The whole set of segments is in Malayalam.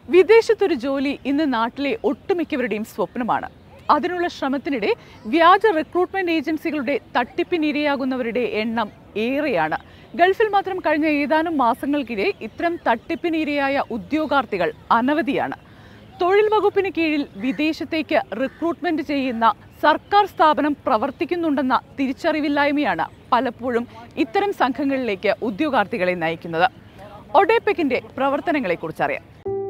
വിദേശത്തൊരു ജോലി ഇന്ന് നാട്ടിലെ ഒട്ടുമിക്കവരുടെയും സ്വപ്നമാണ് അതിനുള്ള ശ്രമത്തിനിടെ വ്യാജ റിക്രൂട്ട്മെന്റ് ഏജൻസികളുടെ തട്ടിപ്പിനിരയാകുന്നവരുടെ എണ്ണം ഏറെയാണ് ഗൾഫിൽ മാത്രം കഴിഞ്ഞ ഏതാനും മാസങ്ങൾക്കിടെ ഇത്തരം തട്ടിപ്പിനിരയായ ഉദ്യോഗാർത്ഥികൾ അനവധിയാണ് തൊഴിൽ വകുപ്പിന് കീഴിൽ വിദേശത്തേക്ക് റിക്രൂട്ട്മെന്റ് ചെയ്യുന്ന സർക്കാർ സ്ഥാപനം പ്രവർത്തിക്കുന്നുണ്ടെന്ന തിരിച്ചറിവില്ലായ്മയാണ് പലപ്പോഴും ഇത്തരം സംഘങ്ങളിലേക്ക് ഉദ്യോഗാർത്ഥികളെ നയിക്കുന്നത് ഒഡേപെക്കിന്റെ പ്രവർത്തനങ്ങളെക്കുറിച്ചറിയാം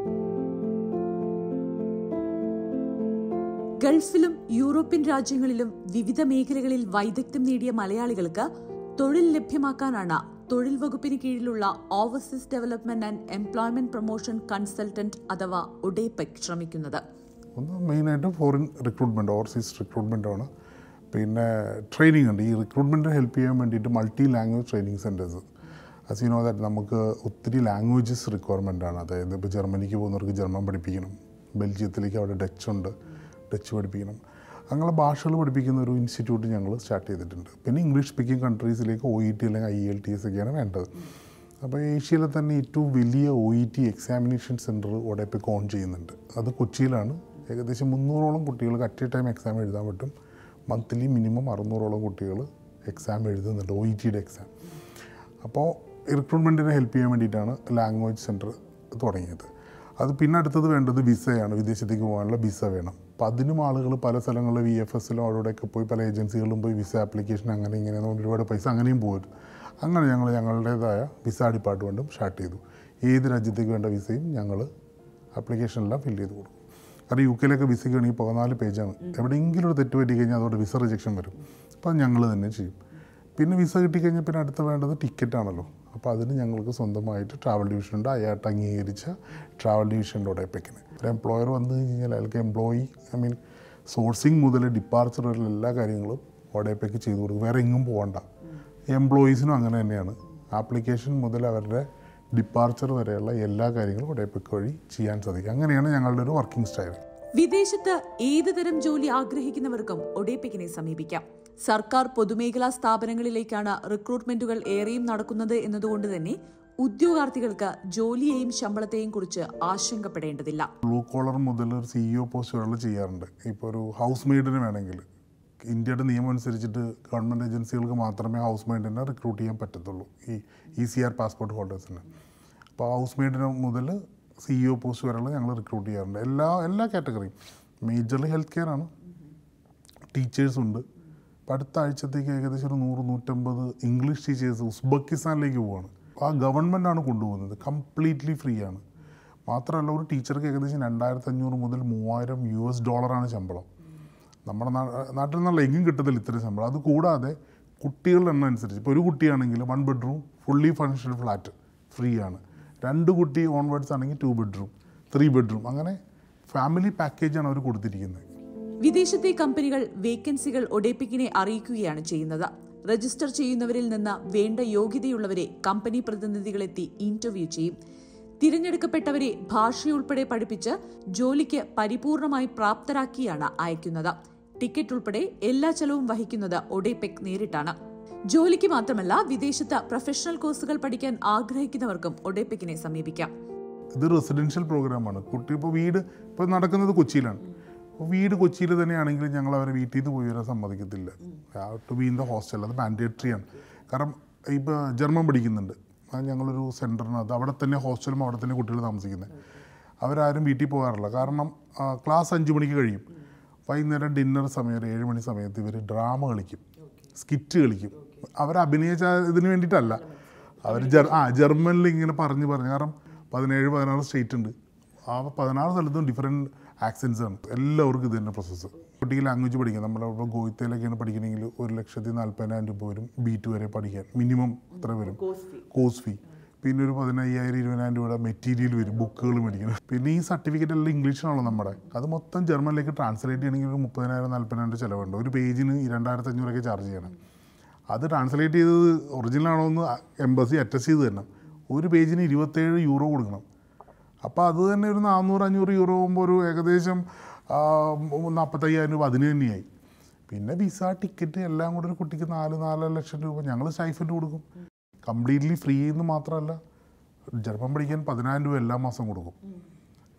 ഗൾഫിലും യൂറോപ്യൻ രാജ്യങ്ങളിലും വിവിധ മേഖലകളിൽ വൈദഗ്ധ്യം നേടിയ മലയാളികൾക്ക് തൊഴിൽ ലഭ്യമാക്കാനാണ് തൊഴിൽ വകുപ്പിന് കീഴിലുള്ള overseas development and employment promotion consultant അഥവാ ഒഡേപെക് ശ്രമിക്കുന്നത് ഒന്ന് മെയിനായിട്ട് ഫോറിൻ റിക്രൂട്ട്മെൻറ്റ് ഓവർസീസ് റിക്രൂട്ട്മെൻ്റ് ആണ് പിന്നെ ട്രെയിനിങ് ഉണ്ട് ഈ റിക്രൂട്ട്മെൻറ്റ് ഹെൽപ്പ് ചെയ്യാൻ വേണ്ടിയിട്ട് multi language training centres as you know that നമുക്ക് ഒത്തിരി ലാംഗ്വേജസ് റിക്വയർമെൻ്റ് ആണ് അതായത് ഇപ്പോൾ ജർമ്മനിക്ക് പോകുന്നവർക്ക് ജർമ്മൻ പഠിപ്പിക്കണം ബെൽജിയത്തിലേക്ക് അവിടെ ഡച്ച് ഉണ്ട് ഡച്ച് പഠിപ്പിക്കണം അങ്ങനെ ഭാഷകൾ പഠിപ്പിക്കുന്ന ഒരു ഇൻസ്റ്റിറ്റ്യൂട്ട് ഞങ്ങൾ സ്റ്റാർട്ട് ചെയ്തിട്ടുണ്ട് പിന്നെ ഇംഗ്ലീഷ് സ്പീക്കിംഗ് കൺട്രീസിലേക്ക് ഒ ഇ ടി അല്ലെങ്കിൽ ഐ എൽ ടി എസ് ഒക്കെയാണ് വേണ്ടത് അപ്പോൾ ഏഷ്യയിലെ തന്നെ ഏറ്റവും വലിയ O E T examination centre ഒഡേപ്പയ്ക്ക് ഓൺ ചെയ്യുന്നുണ്ട് അത് കൊച്ചിയിലാണ് ഏകദേശം മുന്നൂറോളം കുട്ടികൾക്ക് അറ്റ് എ ടൈം എക്സാം എഴുതാൻ പറ്റും മന്ത്ലി മിനിമം അറുന്നൂറോളം കുട്ടികൾ എക്സാം എഴുതുന്നുണ്ട് ഒ ഇ ടിയുടെ എക്സാം അപ്പോൾ റിക്രൂട്ട്മെൻറ്റിനെ ഹെൽപ്പ് ചെയ്യാൻ വേണ്ടിയിട്ടാണ് ലാംഗ്വേജ് സെൻറ്റർ തുടങ്ങിയത് അത് പിന്നെ അടുത്തത് വേണ്ടത് വിസയാണ് വിദേശത്തേക്ക് പോകാനുള്ള വിസ വേണം അപ്പോൾ അതിനും ആളുകൾ പല സ്ഥലങ്ങളിൽ വി എഫ് എസിലും അവിടെയൊക്കെ പോയി പല ഏജൻസികളിലും പോയി വിസ ആപ്ലിക്കേഷൻ അങ്ങനെ ഇങ്ങനെ എന്ന് പറഞ്ഞ് ഒരുപാട് പൈസ അങ്ങനെയും പോരും അങ്ങനെ ഞങ്ങൾ ഞങ്ങളുടേതായ വിസ ഡിപ്പാർട്ട്മെൻറ്റും സ്റ്റാർട്ട് ചെയ്തു ഏത് രാജ്യത്തേക്ക് വേണ്ട വിസയും ഞങ്ങൾ ആപ്ലിക്കേഷനെല്ലാം ഫില്ല് ചെയ്ത് കൊടുക്കും കാരണം യു കെയിലൊക്കെ വിസയ്ക്ക് വേണമെങ്കിൽ പതിനാല് പേജാണ് എവിടെയെങ്കിലും ഒരു തെറ്റ് പറ്റി കഴിഞ്ഞാൽ അതോടെ വിസ റിജക്ഷൻ വരും അപ്പോൾ ഞങ്ങൾ തന്നെ ചെയ്യും പിന്നെ വിസ കിട്ടിക്കഴിഞ്ഞാൽ പിന്നെ അടുത്ത് വേണ്ടത് ടിക്കറ്റ് ആണല്ലോ അപ്പോൾ അതിന് ഞങ്ങൾക്ക് സ്വന്തമായിട്ട് ട്രാവൽ ഡിവിഷൻ ഉണ്ട് അയാട്ട് അംഗീകരിച്ച ട്രാവൽ ഡിവിഷൻ്റെ ഒടേപ്പയ്ക്കിന് ഒരു എംപ്ലോയർ വന്നു കഴിഞ്ഞാൽ അയാൾക്ക് എംപ്ലോയി ഐ മീൻ സോഴ്സിങ് മുതൽ ഡിപ്പാർച്ചർ വരെ എല്ലാ കാര്യങ്ങളും ഒടേപ്പയ്ക്ക് ചെയ്തു കൊടുക്കും വേറെ എങ്ങും പോകണ്ട എംപ്ലോയീസിനും അങ്ങനെ തന്നെയാണ് ആപ്ലിക്കേഷൻ മുതൽ അവരുടെ ഡിപ്പാർച്ചർ വരെയുള്ള എല്ലാ കാര്യങ്ങളും ഒടേപ്പയ്ക്ക് വഴി ചെയ്യാൻ സാധിക്കും അങ്ങനെയാണ് ഞങ്ങളുടെ ഒരു വർക്കിംഗ് സ്റ്റൈൽ വിദേശത്ത് ഏത് തരം ജോലി ആഗ്രഹിക്കുന്നവർക്കും ഒഡേപെക്കിനെ സമീപിക്കാം സർക്കാർ പൊതുമേഖലാ സ്ഥാപനങ്ങളിലേക്കാണ് റിക്രൂട്ട്മെന്റുകൾ ഏറെയും നടക്കുന്നത് എന്നതുകൊണ്ട് തന്നെ ഉദ്യോഗാർത്ഥികൾക്ക് ജോലിയെയും ശമ്പളത്തെയും കുറിച്ച് ആശങ്കപ്പെടേണ്ടതില്ല ബ്ലൂ കോളർ മുതൽ ഒരു സിഇഒ പോസ്റ്റ് വരെ ചെയ്യാറുണ്ട് ഇപ്പോൾ ഒരു ഹൗസ് മെയ്ഡിന് വേണമെങ്കിൽ ഇന്ത്യയുടെ നിയമം അനുസരിച്ചിട്ട് ഗവൺമെൻറ് ഏജൻസികൾക്ക് മാത്രമേ ഹൗസ് മെയ്ഡിനെ റിക്രൂട്ട് ചെയ്യാൻ പറ്റത്തുള്ളൂ ഈ ഇ സി ആർ പാസ്പോർട്ട് ഹോൾഡേഴ്സിന് അപ്പോൾ ഹൗസ് മെയ്ഡിന് മുതൽ സിഇഒ പോസ്റ്റ് വരെയുള്ള ഞങ്ങൾ റിക്രൂട്ട് ചെയ്യാറുണ്ട് എല്ലാ എല്ലാ കാറ്റഗറിയും മേജർലി ഹെൽത്ത് കെയർ ആണ് ടീച്ചേഴ്സ് ഉണ്ട് ഇപ്പോൾ അടുത്ത ആഴ്ചത്തേക്ക് ഏകദേശം ഒരു നൂറ് നൂറ്റമ്പത് ഇംഗ്ലീഷ് ടീച്ചേഴ്സ് ഉസ്ബെക്കിസ്ഥാനിലേക്ക് പോവാണ് ആ ഗവൺമെൻറ് ആണ് കൊണ്ടുപോകുന്നത് കംപ്ലീറ്റ്ലി ഫ്രീ ആണ് മാത്രമല്ല ഒരു ടീച്ചർക്ക് ഏകദേശം രണ്ടായിരത്തി അഞ്ഞൂറ് മുതൽ മൂവായിരം യു എസ് ഡോളറാണ് ശമ്പളം നമ്മുടെ നാ- നാട്ടിൽ നിന്നുള്ള എങ്ങും കിട്ടത്തില്ല ഇത്രയും ശമ്പളം അത് കൂടാതെ കുട്ടികളുടെ എണ്ണം അനുസരിച്ച് ഇപ്പോൾ ഒരു കുട്ടിയാണെങ്കിൽ one bedroom fully furnished flat free ആണ് രണ്ട് കുട്ടി ഓൺവേർഡ്സ് ആണെങ്കിൽ ടു ബെഡ്റൂം ത്രീ ബെഡ്റൂം അങ്ങനെ ഫാമിലി പാക്കേജാണ് അവർ കൊടുത്തിരിക്കുന്നത് വിദേശത്തെ കമ്പനികൾ വേക്കൻസികൾ ഒഡേപിക്കിനെ അറിയിക്കുകയാണ് ചെയ്യുന്നത് രജിസ്റ്റർ ചെയ്യുന്നവരിൽ നിന്ന് വേണ്ട യോഗ്യതയുള്ളവരെ കമ്പനി പ്രതിനിധികളെത്തി ഇന്റർവ്യൂ ചെയ്യും തിരഞ്ഞെടുക്കപ്പെട്ടവരെ ഭാഷയുൾപ്പെടെ പഠിപ്പിച്ച് ജോലിക്ക് പരിപൂർണമായി പ്രാപ്തരാക്കിയാണ് അയക്കുന്നത് ടിക്കറ്റ് ഉൾപ്പെടെ എല്ലാ ചെലവും വഹിക്കുന്നത് ഒഡേപെക് നേരിട്ടാണ് ജോലിക്ക് മാത്രമല്ല വിദേശത്ത് പ്രൊഫഷണൽ കോഴ്സുകൾ പഠിക്കാൻ ആഗ്രഹിക്കുന്നവർക്കും ഒഡേപെക്കിനെ സമീപിക്കാം ഇത് റെസിഡൻഷ്യൽ പ്രോഗ്രാമാണ് കുട്ടി ഇപ്പോൾ വീട് ഇപ്പോൾ നടക്കുന്നത് കൊച്ചിയിലാണ് അപ്പോൾ വീട് കൊച്ചിയിൽ തന്നെയാണെങ്കിൽ ഞങ്ങൾ അവരെ വീട്ടിൽ നിന്ന് പോയി വരാൻ സമ്മതിക്കത്തില്ല to be in the hostel അത് മാൻഡേറ്ററി ആണ് കാരണം ഇപ്പോൾ ജർമ്മൻ പഠിക്കുന്നുണ്ട് അത് ഞങ്ങളൊരു സെൻറ്ററിനകത്ത് അവിടെ തന്നെ ഹോസ്റ്റലും അവിടെ തന്നെ കുട്ടികൾ താമസിക്കുന്നത് അവരാരും വീട്ടിൽ പോകാറില്ല കാരണം ക്ലാസ് അഞ്ച് മണിക്ക് കഴിയും വൈകുന്നേരം ഡിന്നർ സമയം ഒരു ഏഴ് മണി സമയത്ത് ഇവർ ഡ്രാമ കളിക്കും സ്കിറ്റ് കളിക്കും അവർ അഭിനയിച്ച ഇതിന് വേണ്ടിയിട്ടല്ല അവർ ജർ ആ ജർമ്മനിൽ ഇങ്ങനെ പറഞ്ഞ് പറഞ്ഞ് കാരണം പതിനേഴ് പതിനാറ് സ്റ്റേറ്റ് ഉണ്ട് ആ പതിനാറ് സ്ഥലത്തും ഡിഫറെൻറ്റ് ആക്സെൻസ് ആണ് എല്ലാവർക്കും ഇത് തന്നെ പ്രോസസ്സ് കുട്ടിക്ക് ലാംഗ്വേജ് പഠിക്കാം നമ്മുടെ ഇപ്പോൾ ഗോയിത്തയിലൊക്കെയാണ് പഠിക്കണമെങ്കിൽ ഒരു ലക്ഷത്തി നാൽപ്പതിനായിരം രൂപ വരും ബി ടു വരെ പഠിക്കാൻ മിനിമം അത്ര വരും കോഴ്സ് ഫീ പിന്നെ ഒരു പതിനയ്യായിരം ഇരുപതിനായിരം രൂപയുടെ മെറ്റീരിയൽ വരും ബുക്കുകൾ മേടിക്കണം പിന്നെ ഈ സർട്ടിഫിക്കറ്റ് എല്ലാം ഇംഗ്ലീഷിലാണല്ലോ നമ്മുടെ അത് മൊത്തം ജർമ്മനിലേക്ക് ട്രാൻസ്ലേറ്റ് ചെയ്യണമെങ്കിൽ ഒരു മുപ്പതിനായിരം നാൽപ്പതിനായിരം ചിലവുണ്ട് ഒരു പേജിന് ഈ രണ്ടായിരത്തി അഞ്ഞൂറൊക്കെ ചാർജ് ചെയ്യണം അത് ട്രാൻസ്ലേറ്റ് ചെയ്തത് ഒറിജിനൽ ആണോ എന്ന് എംബസി അറ്റസ്റ്റ് ചെയ്ത് തരണം ഒരു പേജിന് ഇരുപത്തേഴ് യൂറോ കൊടുക്കണം അപ്പോൾ അത് തന്നെ ഒരു നാനൂറ് അഞ്ഞൂറ് യൂറോ ആകുമ്പോൾ ഒരു ഏകദേശം ആ, നാൽപ്പത്തയ്യായിരം രൂപ അതിന് തന്നെയായി പിന്നെ വിസ ടിക്കറ്റ് എല്ലാം കൂടെ ഒരു കുട്ടിക്ക് നാല് നാലര ലക്ഷം രൂപ ഞങ്ങൾ സ്റ്റൈഫൻഡ് കൊടുക്കും കംപ്ലീറ്റ്ലി ഫ്രീ എന്ന് മാത്രമല്ല ജർമ്മൻ പഠിക്കാൻ പതിനായിരം രൂപ എല്ലാ മാസം കൊടുക്കും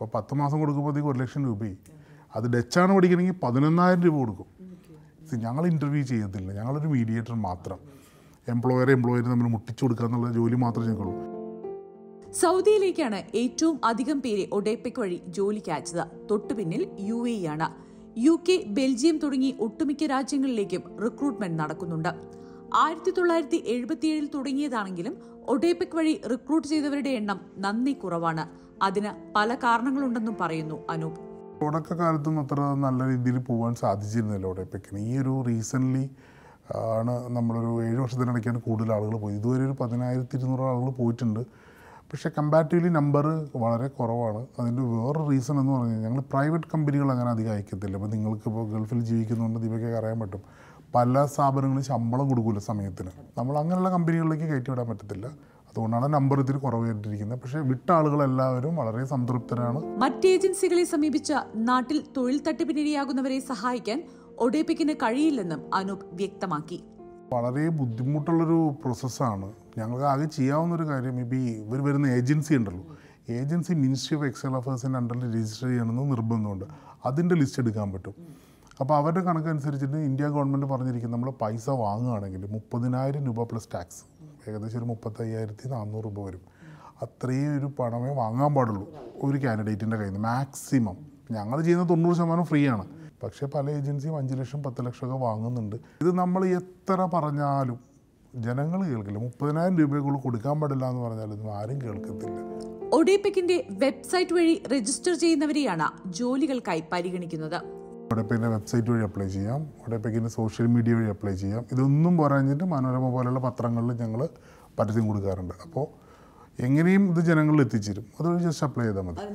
അപ്പോൾ പത്ത് മാസം കൊടുക്കുമ്പോഴത്തേക്ക് ഒരു ലക്ഷം രൂപയായി അത് ഡച്ചാണ് പഠിക്കണമെങ്കിൽ പതിനൊന്നായിരം രൂപ കൊടുക്കും See, ഞങ്ങൾ ഇൻ്റർവ്യൂ ചെയ്യത്തില്ല ഞങ്ങളൊരു മീഡിയേറ്റർ മാത്രം എംപ്ലോയറെ എംപ്ലോയർ തമ്മിൽ മുട്ടിച്ചു കൊടുക്കുക എന്നുള്ള ജോലി മാത്രമേ ഞങ്ങൾക്കുള്ളൂ സൗദിയിലേക്കാണ് ഏറ്റവും അധികം പേരെ ഒഡേപെക് വഴി ജോലിക്ക് അയച്ചത് തൊട്ടുപിന്നിൽ യു എ ആണ് യു കെ ബെൽജിയം തുടങ്ങി ഒട്ടുമിക്ക രാജ്യങ്ങളിലേക്കും റിക്രൂട്ട്മെന്റ് നടക്കുന്നുണ്ട് ആയിരത്തി തൊള്ളായിരത്തി എഴുപത്തിയേഴിൽ തുടങ്ങിയതാണെങ്കിലും ഒഡേപെക് വഴി റിക്രൂട്ട് ചെയ്തവരുടെ എണ്ണം നന്ദി കുറവാണ് അതിന് പല കാരണങ്ങളുണ്ടെന്നും പറയുന്നു അനൂപ് തുടക്കകാലത്തും അത്ര നല്ല രീതിയിൽ പോകാൻ സാധിച്ചിരുന്നില്ല ഒഡേപെക്കിന് ഈ ഒരു റീസെൻ്റ്ലി ആണ് നമ്മളൊരു ഏഴ് വർഷത്തിനിടയ്ക്കാണ് കൂടുതൽ ആളുകൾ പോയി ഇതുവരെ ഒരു പതിനായിരത്തി ഇരുന്നൂറ് ആളുകൾ പോയിട്ടുണ്ട് പക്ഷേ കമ്പാരിറ്റീവ്ലി നമ്പർ വളരെ കുറവാണ് അതിൻ്റെ വേറെ റീസൺ എന്ന് പറഞ്ഞു കഴിഞ്ഞാൽ ഞങ്ങൾ പ്രൈവറ്റ് കമ്പനികൾ അങ്ങനെ അധികം അയക്കത്തില്ല ഇപ്പോൾ നിങ്ങൾക്ക് ഇപ്പോൾ ഗൾഫിൽ ജീവിക്കുന്നതുകൊണ്ട് ദിവയ്ക്കൊക്കെ അറിയാൻ പറ്റും പല സ്ഥാപനങ്ങളും ശമ്പളം കൊടുക്കില്ല സമയത്തിന് നമ്മൾ അങ്ങനെയുള്ള കമ്പനികളിലേക്ക് കയറ്റി വിടാൻ പറ്റത്തില്ല അതുകൊണ്ടാണ് നമ്പർ ഇത്തിരി കുറവായിട്ടിരിക്കുന്നത് പക്ഷേ വിട്ട ആളുകളെല്ലാവരും വളരെ സംതൃപ്തരാണ് മറ്റ് ഏജൻസികളെ സമീപിച്ച നാട്ടിൽ തൊഴിൽ തട്ടിപ്പിനിരയാകുന്നവരെ സഹായിക്കാൻ ഒഡേപെക്കിന് കഴിയില്ലെന്നും അനൂപ് വ്യക്തമാക്കി വളരെ ബുദ്ധിമുട്ടുള്ളൊരു പ്രോസസ്സാണ് ഞങ്ങൾക്ക് ആകെ ചെയ്യാവുന്നൊരു കാര്യം ഇപ്പോൾ ഈ ഇവർ വരുന്ന ഏജൻസി ഉണ്ടല്ലോ ഏജൻസി മിനിസ്ട്രി ഓഫ് എക്സ്റ്റേണൽ അഫയേഴ്സിൻ്റെ അണ്ടറിൽ രജിസ്റ്റർ ചെയ്യണമെന്ന് നിർബന്ധമുണ്ട് അതിൻ്റെ ലിസ്റ്റ് എടുക്കാൻ പറ്റും അപ്പോൾ അവരുടെ കണക്കനുസരിച്ചിട്ട് ഇന്ത്യ ഗവൺമെൻറ് പറഞ്ഞിരിക്കുന്നത് നമ്മൾ പൈസ വാങ്ങുകയാണെങ്കിൽ മുപ്പതിനായിരം രൂപ പ്ലസ് ടാക്സ് ഏകദേശം ഒരു മുപ്പത്തയ്യായിരത്തി നാനൂറ് രൂപ വരും അത്രയും ഒരു പണമേ വാങ്ങാൻ പാടുള്ളൂ ഒരു കാൻഡിഡേറ്റിൻ്റെ കയ്യിൽ നിന്ന് മാക്സിമം ഞങ്ങൾ ചെയ്യുന്ന തൊണ്ണൂറ് ശതമാനം ഫ്രീ ആണ് പക്ഷേ പല ഏജൻസിയും അഞ്ച് ലക്ഷം പത്ത് ലക്ഷമൊക്കെ വാങ്ങുന്നുണ്ട് ഇത് നമ്മൾ എത്ര പറഞ്ഞാലും ജനങ്ങൾ കേൾക്കില്ല മുപ്പതിനായിരം രൂപയ്ക്കുള്ളിൽ കൊടുക്കാൻ പാടില്ല എന്ന് പറഞ്ഞാൽ ഇതൊന്നും ആരും കേൾക്കത്തില്ല ഒഡേപെക്കിന്റെ വെബ്സൈറ്റ് വഴി രജിസ്റ്റർ ചെയ്യുന്നവരെയാണ് ജോലികൾക്കായി പരിഗണിക്കുന്നത് ഒഡെപ്പേക്കിൻ്റെ വെബ്സൈറ്റ് വഴി അപ്ലൈ ചെയ്യാം ഒഡെപ്പേക്കിൻ്റെ സോഷ്യൽ മീഡിയ വഴി അപ്ലൈ ചെയ്യാം ഇതൊന്നും പോരാഞ്ഞിട്ട് മനോരമ പോലെയുള്ള പത്രങ്ങളിൽ ഞങ്ങൾ പരസ്യം കൊടുക്കാറുണ്ട് അപ്പോൾ എങ്ങനെയും ഇത് ജനങ്ങളിൽ എത്തിച്ചേരും അതുവഴി ജസ്റ്റ് അപ്ലൈ ചെയ്താൽ മതി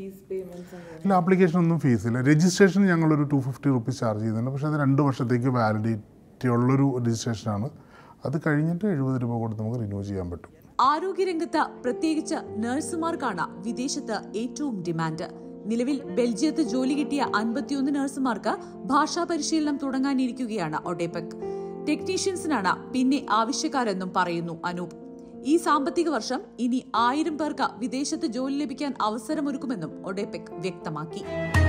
ഇല്ല ആപ്ലിക്കേഷൻ ഒന്നും ഫീസ് ഇല്ല രജിസ്ട്രേഷൻ ഞങ്ങളൊരു ടു ഫിഫ്റ്റി റുപ്പീസ് ചാർജ് ചെയ്യുന്നുണ്ട് പക്ഷേ അത് രണ്ട് വർഷത്തേക്ക് വാലിഡിറ്റി ഉള്ളൊരു രജിസ്ട്രേഷനാണ് അത് കഴിഞ്ഞിട്ട് എഴുപത് രൂപ കൊടുത്ത് നമുക്ക് റിന്യൂ ചെയ്യാൻ പറ്റും ആരോഗ്യരംഗത്ത് പ്രത്യേകിച്ച് നഴ്സുമാർക്കാണ് വിദേശത്ത് ഏറ്റവും ഡിമാൻഡ് നിലവിൽ ബെൽജിയത്ത് ജോലി കിട്ടിയ അൻപത്തിയൊന്ന് നഴ്സുമാർക്ക് ഭാഷാ പരിശീലനം തുടങ്ങാനിരിക്കുകയാണ് ഒഡേപെക് ടെക്നീഷ്യൻസിനാണ് പിന്നെ ആവശ്യക്കാരെന്നും പറയുന്നു അനൂപ് ഈ സാമ്പത്തിക വർഷം ഇനി ആയിരം പേർക്ക് വിദേശത്ത് ജോലി ലഭിക്കാൻ അവസരമൊരുക്കുമെന്നും ഒഡേപെക് വ്യക്തമാക്കി